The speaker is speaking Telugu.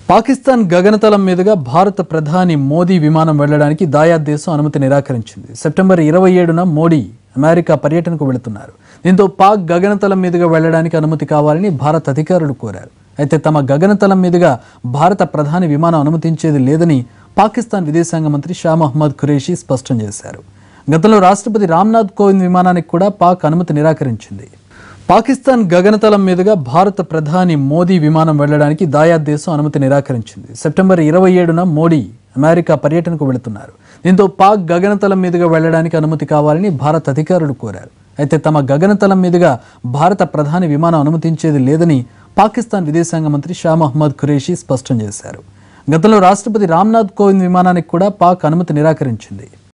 పాకిస్తాన్ గగనతలం మీదుగా భారత ప్రధాని మోదీ విమానం వెళ్లడానికి దాయాద్ దేశం అనుమతి నిరాకరించింది సెప్టెంబర్ ఇరవై ఏడున మోడీ అమెరికా పర్యటనకు వెళుతున్నారు దీంతో పాక్ గగనతలం మీదుగా వెళ్లడానికి అనుమతి కావాలని భారత్ అధికారులు కోరారు అయితే తమ గగనతలం మీదుగా భారత ప్రధాని విమానం అనుమతించేది లేదని పాకిస్తాన్ విదేశాంగ మంత్రి షా మహమ్మద్ ఖురేషీ స్పష్టం చేశారు గతంలో రాష్ట్రపతి రామ్నాథ్ కోవింద్ విమానానికి కూడా పాక్ అనుమతి నిరాకరించింది పాకిస్తాన్ గగనతలం మీదుగా భారత ప్రధాని మోదీ విమానం వెళ్లడానికి దాయాద్ దేశం అనుమతి నిరాకరించింది సెప్టెంబర్ ఇరవై ఏడున మోడీ అమెరికా పర్యటనకు వెళుతున్నారు దీంతో పాక్ గగనతలం మీదుగా వెళ్లడానికి అనుమతి కావాలని భారత్ అధికారులు కోరారు అయితే తమ గగనతలం మీదుగా భారత ప్రధాని విమానం అనుమతించేది లేదని పాకిస్తాన్ విదేశాంగ మంత్రి షా మహమ్మద్ ఖురేషీ స్పష్టం చేశారు గతంలో రాష్ట్రపతి రామ్నాథ్ కోవింద్ విమానానికి కూడా పాక్ అనుమతి నిరాకరించింది